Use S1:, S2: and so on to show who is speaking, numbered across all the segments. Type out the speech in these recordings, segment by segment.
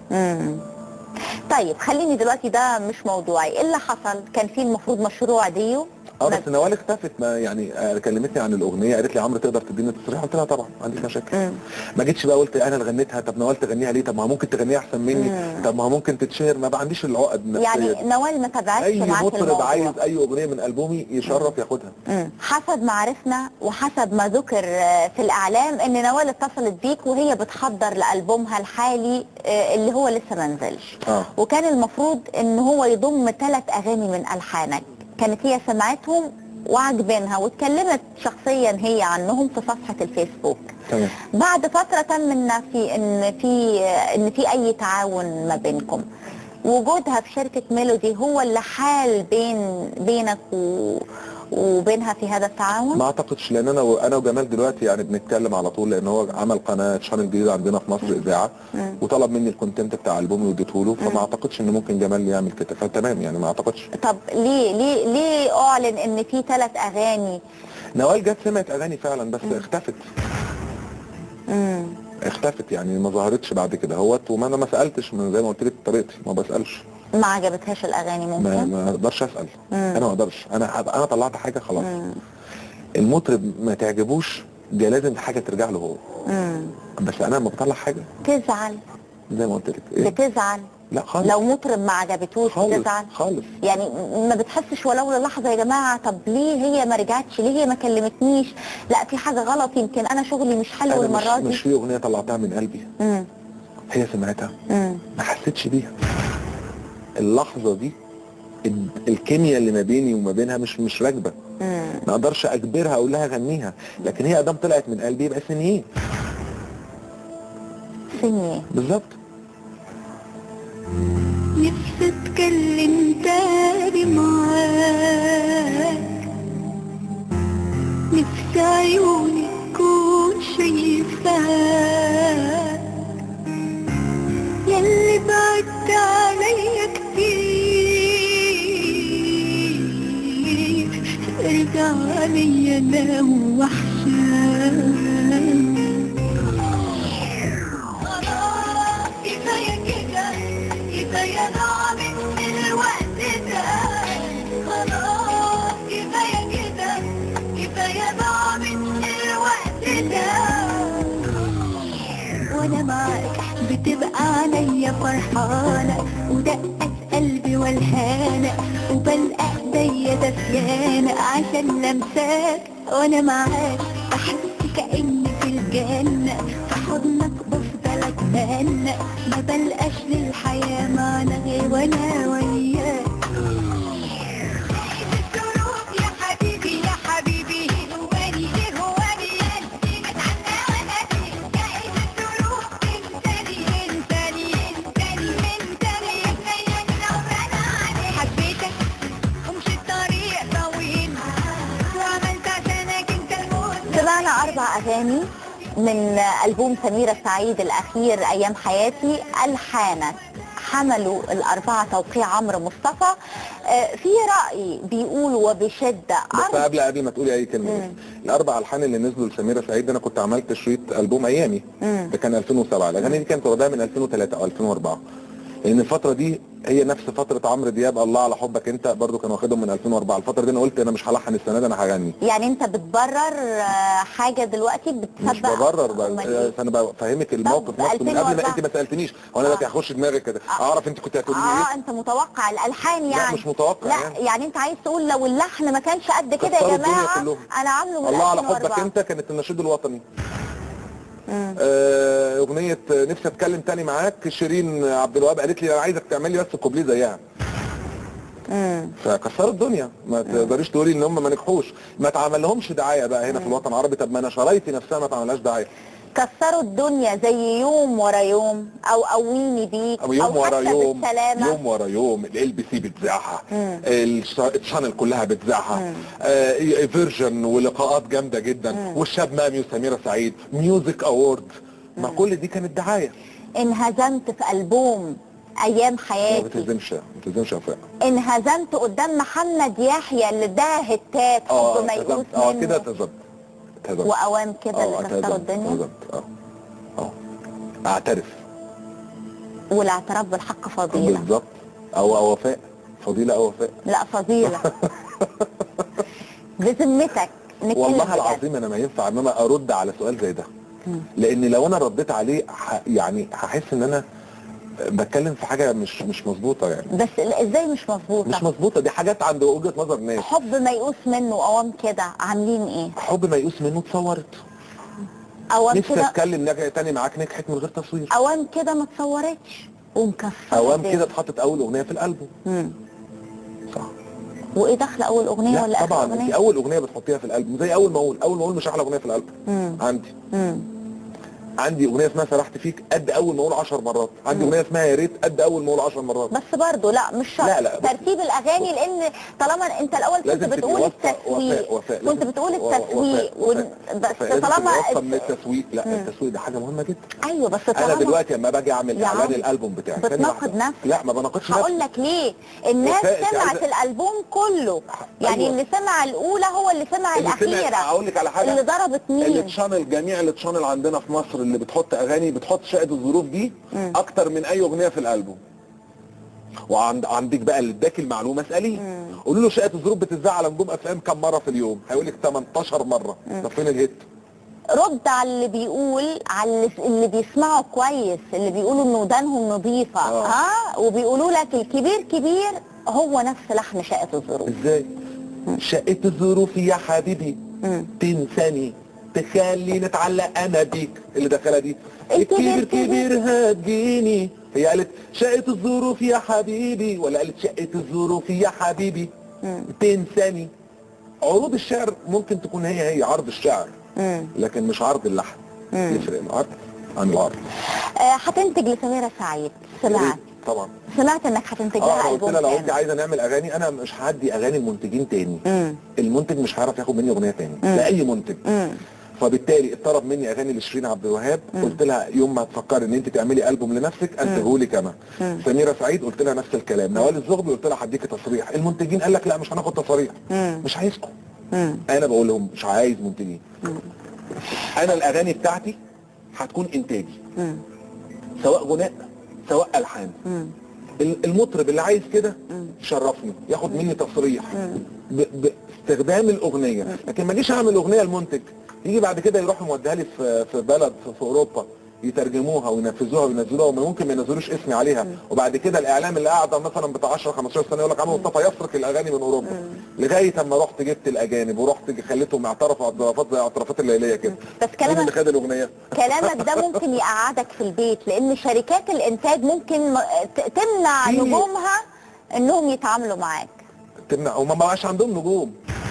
S1: امم طيب خليني دلوقتي ده مش موضوعي ايه اللي حصل كان في المفروض مشروع ديو
S2: اه بس نوال اختفت ما يعني آه، كلمتني عن الاغنيه قالت لي عمرو تقدر تديني تصريح قلت لها طبعا ما عنديش مشاكل
S1: مم.
S2: ما جيتش بقى قلت انا اللي غنيتها طب نوال تغنيها ليه طب ما ممكن تغنيها احسن مني طب ما ممكن تتشهر ما بقى عنديش العقد النفسيه
S1: يعني
S2: دي.
S1: نوال ما تابعتش
S2: اي
S1: معاك
S2: مطرب
S1: الموضوع
S2: عايز اي اغنيه من البومي يشرف ياخدها
S1: مم. حسب ما عرفنا وحسب ما ذكر آه، في الاعلام ان نوال اتصلت بيك وهي بتحضر لالبومها الحالي آه، اللي هو لسه ما نزلش
S2: اه
S1: وكان المفروض ان هو يضم ثلاث اغاني من الحانك كانت هي سمعتهم وعجبينها واتكلمت شخصيا هي عنهم في صفحه الفيسبوك
S2: تمام
S1: بعد فتره تم ان في ان في ان في اي تعاون ما بينكم وجودها في شركه ميلودي هو اللي حال بين بينك و وبينها في هذا التعاون
S2: ما اعتقدش لان انا و... انا وجمال دلوقتي يعني بنتكلم على طول لان هو عمل قناه شانل جديده عندنا في مصر اذاعه وطلب مني الكونتنت بتاع البومي واديته له فما اعتقدش ان ممكن جمال يعمل كده فتمام يعني ما اعتقدش
S1: طب ليه ليه ليه اعلن ان في ثلاث اغاني
S2: نوال جت سمعت اغاني فعلا بس اختفت
S1: امم
S2: اختفت يعني ما ظهرتش بعد كده هوت وما انا ما سالتش من زي ما قلت لك طريقتي ما بسالش
S1: ما عجبتهاش الاغاني
S2: ما
S1: ممكن
S2: ما اقدرش اسال انا ما اقدرش انا هبقى- انا طلعت حاجه خلاص المطرب ما تعجبوش دي لازم حاجه ترجع له هو
S1: امم
S2: بس انا لما بطلع حاجه
S1: تزعل
S2: زي ما قلت لك ايه
S1: بتزعل
S2: لا خالص
S1: لو مطرب ما عجبتوش
S2: خالص
S1: بتزعل
S2: خالص
S1: يعني ما بتحسش ولو للحظه يا جماعه طب ليه هي ما رجعتش ليه هي ما كلمتنيش لا في حاجه غلط يمكن انا شغلي مش حلو
S2: انا
S1: المره
S2: مش,
S1: دي
S2: مش في اغنيه طلعتها من قلبي
S1: امم
S2: هي سمعتها
S1: امم
S2: ما حسيتش بيها اللحظه دي ال- الكيمياء اللي ما بيني وما بينها مش مش راكبه
S1: امم
S2: ما اقدرش اجبرها اقول لها غنيها لكن هي ادام طلعت من قلبي يبقى سنين
S1: سني
S2: بالظبط
S3: نفسي اتكلم تاني معاك نفسي عيوني تكون شايفاك ياللي بعدت عليا كتير ارجع عليا انا وحشاك كفاية كده كفاية ضاع من الوقت ده خلاص كفاية كده كفاية ضاع من الوقت ده وانا معاك بتبقى عليا فرحانة ودقة قلبي والهانة وبلقى ايديا دفيانة عشان لمساك وانا معاك احس كأني في الجنة في حضنك بفضل اتمنى ما بلقاش للحياة معنى غير وانا وياك الظروف يا حبيبي يا حبيبي هواني هواني انتي متعنى وانا فيك جايز الظروف انتني انتني انتني انتني زيك زورنا عليك حبيتك ومشيت طريق طويل وعملت عشانك انت الموت
S1: سمعنا اربع اغاني من البوم سميرة سعيد الاخير ايام حياتي الحانت حملوا الاربعه توقيع عمرو مصطفى آه، في راي بيقول وبشده
S2: بس
S1: أربع
S2: قبل قبل ما تقولي اي كلمه بس. الاربع الحان اللي نزلوا لسميره سعيد انا كنت عملت شريط البوم ايامي
S1: مم.
S2: ده كان 2007 الاغاني دي كانت واخداها من 2003 او 2004 لان الفتره دي هي نفس فتره عمرو دياب الله على حبك انت برضو كان واخدهم من 2004 الفتره دي انا قلت انا مش هلحن السنه دي انا هغني
S1: يعني انت بتبرر آه، حاجه دلوقتي بتسبق
S2: مش ببرر بقى
S1: أمال إيه؟
S2: انا بفهمك الموقف نفسه من قبل
S1: 2004
S2: ما انت ما سالتنيش هو انا دلوقتي هخش دماغي كده اعرف انت كنت هتقولي لي
S1: اه
S2: ايه
S1: انت متوقع الالحان
S2: لا،
S1: يعني
S2: مش متوقع
S1: لا
S2: يعني.
S1: يعني انت عايز تقول لو اللحن ما كانش قد كده
S2: كسروا
S1: يا
S2: الدنيا
S1: جماعه
S2: كلهم.
S1: انا عامله من
S2: الله على
S1: 2004.
S2: حبك انت كانت النشيد الوطني آه، اغنيه نفسي اتكلم تاني معاك شيرين عبد الوهاب قالت لي انا عايزك تعمل لي بس كوبليه زيها
S1: مم.
S2: فكسروا الدنيا ما تقدريش تقولي ان هم ما نجحوش ما اتعمل لهمش دعايه بقى هنا في الوطن العربي طب ما انا شرايطي نفسها ما اتعملهاش دعايه
S1: كسروا الدنيا زي يوم ورا يوم او قويني بيك
S2: او يوم
S1: او
S2: ورا
S1: حتى
S2: يوم
S1: بالسلامه
S2: يوم ورا يوم ال بي سي بتذاعها الش- الشانل كلها بتذاعها آه فيرجن ولقاءات جامده جدا والشاب مامي وسميره سعيد ميوزك اوورد ما كل دي كانت دعايه
S1: انهزمت في البوم ايام
S2: ما
S1: حياتي
S2: بتلزمش ما بتلزمش يا وفاء
S1: انهزمت قدام محمد يحيى اللي ده هتات
S2: اه
S1: حب ميؤوس
S2: اتهزمت. اه كده
S1: منه
S2: اتهزمت اتهزمت
S1: واوام كده
S2: اه
S1: اللي كسروا
S2: اتهزمت
S1: الدنيا
S2: اتهزمت اه اه اعترف
S1: والاعتراف بالحق فضيله
S2: بالظبط او او وفاء فضيله او وفاء
S1: لا فضيله بذمتك نتكلم
S2: والله
S1: بجد.
S2: العظيم انا ما ينفع ان انا ارد على سؤال زي ده لان لو انا رديت عليه ح... يعني هحس ان انا بتكلم في حاجه مش مش مظبوطه يعني
S1: بس لا، ازاي مش مظبوطه
S2: مش مظبوطه دي حاجات عند وجهه نظر ناس
S1: حب ميؤوس منه اوام كده عاملين ايه
S2: حب ميؤوس منه اتصورت
S1: اوام
S2: نفسي
S1: كده
S2: اتكلم نج- تاني معاك نجحت من غير تصوير
S1: اوام كده ما اتصورتش ومكسره
S2: اوام
S1: الدنيا.
S2: كده اتحطت اول اغنيه في الالبوم
S1: مم.
S2: صح
S1: وايه دخل اول اغنيه ولا
S2: لا
S1: اخر
S2: طبعا دي
S1: اغنيه
S2: اول اغنيه بتحطيها في الالبوم زي اول ما اقول اول ما اقول مش احلى اغنيه في الالبوم
S1: مم.
S2: عندي
S1: مم.
S2: عندي اغنيه اسمها سرحت فيك قد اول ما اقول 10 مرات عندي اغنيه اسمها يا ريت قد اول ما اقول 10 مرات
S1: بس برضه لا مش شرط
S2: لا، لا، بص-
S1: ترتيب الاغاني لان طالما انت الاول كنت
S2: لازم تبقي
S1: بتقول
S2: واثقة-
S1: التسويق
S2: وفاء وفاء
S1: كنت
S2: لازم-
S1: بتقول
S2: و-
S1: التسويق
S2: وفاء-
S1: ون-
S2: وفاء.
S1: بس
S2: وفاء. لازم تبقي
S1: طالما
S2: واثقة من التسويق لا التسويق ده حاجه مهمه جدا
S1: ايوه بس
S2: انا
S1: طالما
S2: دلوقتي لما باجي اعمل
S1: يا
S2: اعلان
S1: عم،
S2: الالبوم بتاعي ثانية
S1: بتناقض
S2: واحدة.
S1: نفسك
S2: لا ما بناقضش
S1: هقول
S2: نفسي
S1: لك ليه الناس
S2: وفاء، أنت
S1: سمعت
S2: عايزة-
S1: الالبوم كله يعني
S2: أيوة.
S1: اللي سمع الاولى هو اللي سمع
S2: اللي سمع-
S1: الاخيره
S2: اقول لك على حاجه
S1: اللي ضربت
S2: اللي
S1: مين
S2: تشانل جميع اللي تشانل عندنا في مصر اللي بتحط اغاني بتحط شقه الظروف دي اكتر من اي اغنيه في الالبوم وعند عندك بقى اللي اداك المعلومه اساليه قولوا له شقه الظروف بتذاع على نجوم اف ام كم مره في اليوم هيقول لك 18 مره طب فين الهيت
S1: رد على اللي بيقول على اللي- اللي بيسمعوا كويس اللي بيقولوا ان ودانهم نظيفه
S2: آه.
S1: ها وبيقولوا لك الكبير كبير هو نفس لحن شقه الظروف
S2: ازاي شقه الظروف يا حبيبي تنساني تخليني اتعلق انا بيك اللي دخلها دي
S1: الكبير
S2: الكبير كبير هتجيني هي قالت شقة الظروف يا حبيبي ولا قالت شقة الظروف يا حبيبي تنساني عروض الشعر ممكن تكون هي هي عرض الشعر لكن مش عرض اللحن يفرق العرض عن العرض
S1: آه، هتنتج لسميرة سعيد سمعت
S2: طبعا
S1: سمعت انك هتنتج
S2: اه
S1: لها
S2: انا قلت
S1: البوم
S2: لها لو انت
S1: كامل
S2: عايزه نعمل اغاني انا مش هدي اغاني المنتجين تاني
S1: مم.
S2: المنتج مش هيعرف ياخد مني اغنيه تاني لاي منتج
S1: مم.
S2: فبالتالي اتطلب مني اغاني لشيرين عبد الوهاب قلت لها يوم ما تفكري ان انت تعملي البوم لنفسك انتجهولك انا سميره سعيد قلت لها نفس الكلام نوال الزغبي قلت لها هديكي تصريح المنتجين قال لك لا مش هناخد تصريح مش عايزكم
S1: مم.
S2: انا بقول لهم مش عايز منتجين انا الاغاني بتاعتي هتكون انتاجي
S1: مم.
S2: سواء غناء سواء الحان
S1: مم.
S2: ال- المطرب اللي عايز كده شرفني ياخد مني تصريح ب- باستخدام الاغنيه لكن ما اجيش اعمل اغنيه لمنتج يجي بعد كده يروحوا موديها لي في في بلد في, في اوروبا يترجموها وينفذوها وينزلوها وما ممكن ما ينزلوش اسمي عليها وبعد كده الاعلام اللي قاعد مثلا بتاع 10 15 سنه يقول لك عم مصطفى يسرق الاغاني من اوروبا لغايه اما رحت جبت الاجانب ورحت خليتهم يعترفوا اعترافات زي اعترافات الليليه كده
S1: بس
S2: مين اللي
S1: كلامك
S2: خد الاغنيه؟
S1: كلامك ده ممكن يقعدك في البيت لان شركات الانتاج ممكن م- ت- تمنع
S2: في-
S1: نجومها انهم يتعاملوا معاك
S2: تمنع وما بقاش عندهم نجوم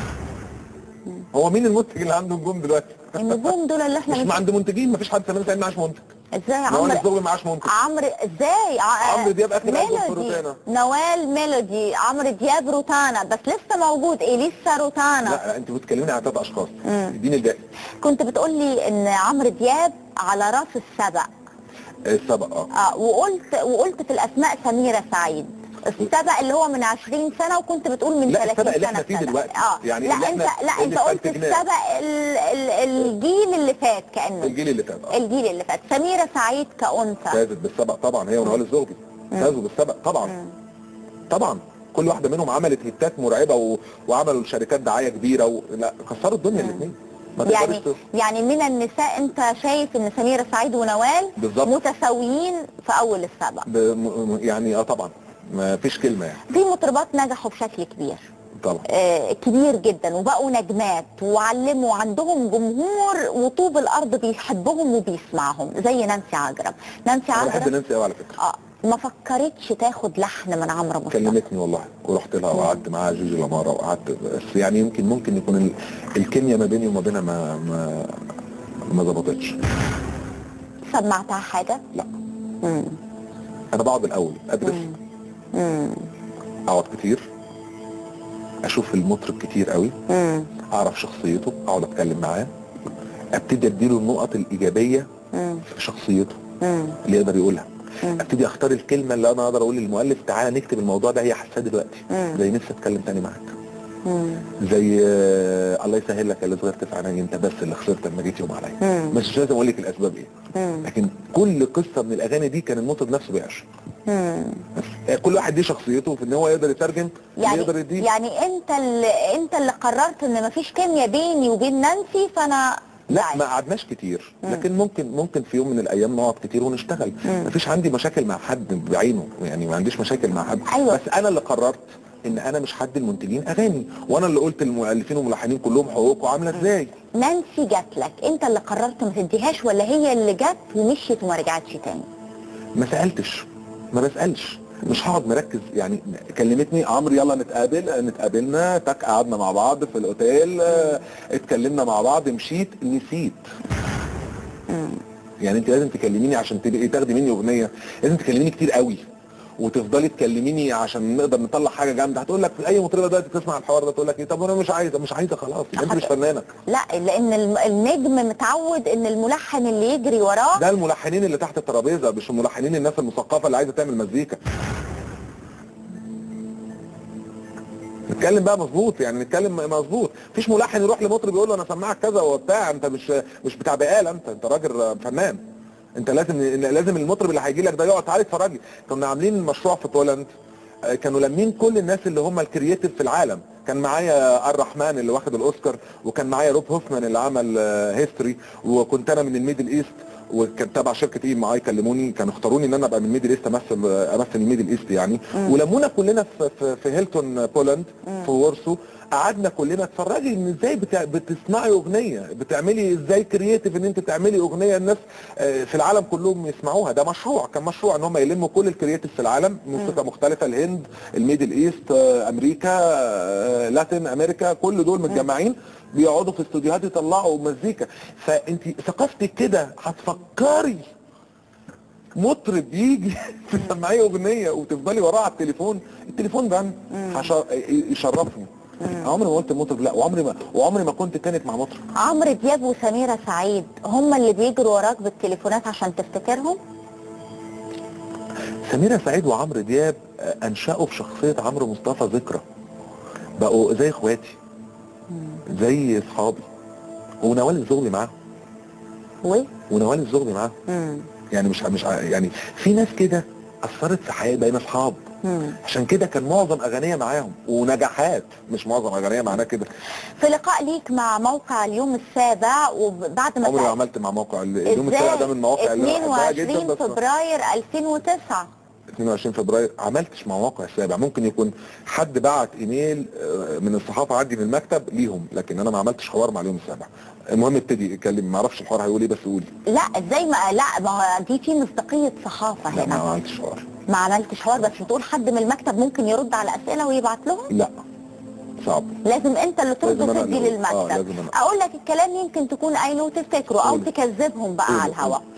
S2: هو مين المنتج اللي عنده نجوم دلوقتي؟
S1: النجوم دول اللي احنا
S2: مش
S1: مش
S2: ما عند منتجين مفيش حد سامعني سامعني معاش منتج
S1: ازاي
S2: نوال
S1: عمرو
S2: الزغبي معاش منتج
S1: عمرو ازاي ع-
S2: عمرو دياب آخر ألبوم في
S1: ميلودي
S2: روتانا.
S1: نوال ميلودي عمرو دياب روتانا بس لسه موجود اليسا روتانا
S2: لا لا انت بتكلمني عن ثلاث اشخاص اديني الباقي
S1: كنت بتقولي ان عمرو دياب على راس السبق
S2: السبق اه
S1: اه وقلت وقلت في الاسماء سميره سعيد السبق اللي هو من 20 سنه وكنت بتقول من
S2: لا،
S1: 30
S2: السبق اللي
S1: سنه
S2: احنا فيه
S1: السبق.
S2: دلوقتي.
S1: اه
S2: يعني
S1: لا
S2: اللي
S1: انت
S2: احنا-
S1: لا انت
S2: اللي
S1: قلت
S2: استنتجناه.
S1: السبق ال- ال- الجيل اللي فات كانه
S2: الجيل اللي فات اه
S1: الجيل اللي فات سميره سعيد كانثى
S2: فازت بالسبق طبعا هي ونوال الزغبي فازوا بالسبق طبعا طبعا كل واحده منهم عملت هيتات مرعبه و... وعملوا لشركات دعايه كبيره و... لا كسروا الدنيا الاثنين ما
S1: يعني
S2: تقدرش توصل.
S1: يعني من النساء انت شايف ان سميره سعيد ونوال
S2: بالظبط.
S1: متساويين في اول السبق
S2: ب... م... يعني اه طبعا ما فيش كلمه يعني
S1: في مطربات نجحوا بشكل كبير
S2: طبعا
S1: آه، كبير جدا وبقوا نجمات وعلموا عندهم جمهور وطوب الارض بيحبهم وبيسمعهم زي نانسي عجرم نانسي
S2: انا بحب
S1: عجرم
S2: نانسي قوي على فكره
S1: اه ما فكرتش تاخد لحن من عمرو مصطفى
S2: كلمتني والله ورحت لها وقعدت معاها جوجي لامارا وقعدت بس يعني يمكن ممكن يكون ال... الكيمياء ما بيني وما بينها ما ما ما ظبطتش
S1: سمعتها حاجه
S2: لا
S1: مم.
S2: انا بقعد الاول ادرس
S1: مم.
S2: اقعد كتير اشوف المطرب كتير قوي
S1: مم.
S2: اعرف شخصيته اقعد اتكلم معاه ابتدي اديله النقط الايجابيه
S1: مم.
S2: في شخصيته
S1: مم.
S2: اللي يقدر يقولها ابتدي اختار الكلمه اللي انا اقدر اقول للمؤلف تعالى نكتب الموضوع ده هي حاساه دلوقتي
S1: مم.
S2: زي نفسي اتكلم تاني معاك زي آه، الله يسهل لك اللي صغرت في عيني انت بس اللي خسرت لما جيت يوم عليا بس مش لازم اقول لك الاسباب ايه لكن كل قصه من الاغاني دي كان المطرب نفسه بيعشق بس آه، كل واحد ليه شخصيته في ان هو يقدر يترجم
S1: يعني
S2: يقدر يديه
S1: يعني انت اللي انت اللي قررت ان مفيش كيمياء بيني وبين نانسي فانا
S2: لا
S1: بعد.
S2: ما قعدناش كتير لكن ممكن ممكن في يوم من الايام نقعد كتير ونشتغل مفيش عندي مشاكل مع حد بعينه يعني ما عنديش مشاكل مع حد
S1: أيوة.
S2: بس انا اللي قررت ان انا مش حد المنتجين اغاني وانا اللي قلت المؤلفين والملحنين كلهم حقوقكم عامله ازاي
S1: نانسي جات لك انت اللي قررت ما تديهاش ولا هي اللي جت ومشيت وما رجعتش تاني
S2: ما سالتش ما بسالش مش هقعد مركز يعني كلمتني عمرو يلا نتقابل نتقابلنا تك قعدنا مع بعض في الاوتيل آه، اتكلمنا مع بعض مشيت نسيت يعني انت لازم تكلميني عشان تبقي تاخدي مني اغنيه لازم تكلميني كتير قوي وتفضلي تكلميني عشان نقدر نطلع حاجه جامده هتقول لك اي مطربه دلوقتي تسمع الحوار ده تقول لك ايه طب انا مش عايزه مش عايزه خلاص يبقى انت مش فنانه
S1: لا لان الم- النجم متعود ان الملحن اللي يجري وراه
S2: ده الملحنين اللي تحت الترابيزه مش الملحنين الناس المثقفه اللي عايزه تعمل مزيكا نتكلم بقى مظبوط يعني نتكلم مظبوط مفيش ملحن يروح لمطرب يقول له انا سمعك كذا وبتاع انت مش مش بتاع بقال انت انت راجل فنان انت لازم لازم المطرب اللي هيجي لك ده يقعد تعالى اتفرج كنا عاملين مشروع في بولند آه، كانوا لامين كل الناس اللي هم الكرييتيف في العالم كان معايا الرحمن اللي واخد الاوسكار وكان معايا روب هوفمان اللي عمل هيستوري وكنت انا من الميدل ايست وكان تبع شركه ايه معايا كلموني كانوا اختاروني ان انا ابقى من الميدل ايست امثل امثل الميدل ايست يعني ولمونا كلنا في في, في هيلتون بولند في وورسو قعدنا كلنا اتفرجي ان ازاي بتع... بتصنعي اغنيه بتعملي ازاي كرييتيف ان انت تعملي اغنيه الناس آه، في العالم كلهم يسمعوها ده مشروع كان مشروع ان هم يلموا كل الكرييتيف في العالم موسيقى مختلفه الهند الميدل ايست آه، امريكا آه، لاتين امريكا كل دول متجمعين بيقعدوا في استوديوهات يطلعوا مزيكا فانت ثقافتك كده هتفكري مطرب يجي تسمعيه اغنيه وتفضلي وراه على التليفون التليفون ده حش- يشرفني عمري ما قلت المطرب لا وعمري ما وعمري ما كنت كانت مع مطرب
S1: عمرو دياب وسميرة سعيد هم اللي بيجروا وراك بالتليفونات عشان تفتكرهم
S2: سميرة سعيد وعمرو دياب آه، انشأوا في شخصية عمرو مصطفى ذكرى بقوا زي اخواتي زي اصحابي ونوال الزغبي معاهم
S1: و
S2: ونوال الزغبي معاهم
S1: مم.
S2: يعني مش مش يعني في ناس كده اثرت في حياتي بقينا اصحاب
S1: مم.
S2: عشان كده كان معظم اغانيه معاهم ونجاحات مش معظم اغانيه معناه كده
S1: في لقاء ليك مع موقع اليوم السابع وبعد ما
S2: عمري ما
S1: سألت
S2: عملت مع موقع اليوم السابع ده من المواقع اللي انا بحبها جدا
S1: 22
S2: بس
S1: فبراير 2009
S2: 22 فبراير عملتش مع موقع السابع ممكن يكون حد بعت ايميل آه، من الصحافه عندي من المكتب ليهم لكن انا ما عملتش حوار مع اليوم السابع المهم ابتدي اتكلم ما اعرفش الحوار هيقول ايه بس قولي
S1: لا ازاي ما لا ما هو دي في مصداقيه صحافه
S2: لا ما
S1: هنا
S2: عملتش حوار
S1: ما عملتش حوار بس بتقول حد من المكتب ممكن يرد على اسئله ويبعت لهم
S2: لا صعب
S1: لازم انت اللي ترد
S2: لازم أنا
S1: وتدي
S2: اللي- آه،
S1: للمكتب
S2: لازم أنا.
S1: اقول لك الكلام يمكن تكون قايله وتفتكره او
S2: قولي.
S1: تكذبهم بقى
S2: قولي،
S1: على الهواء
S2: قولي.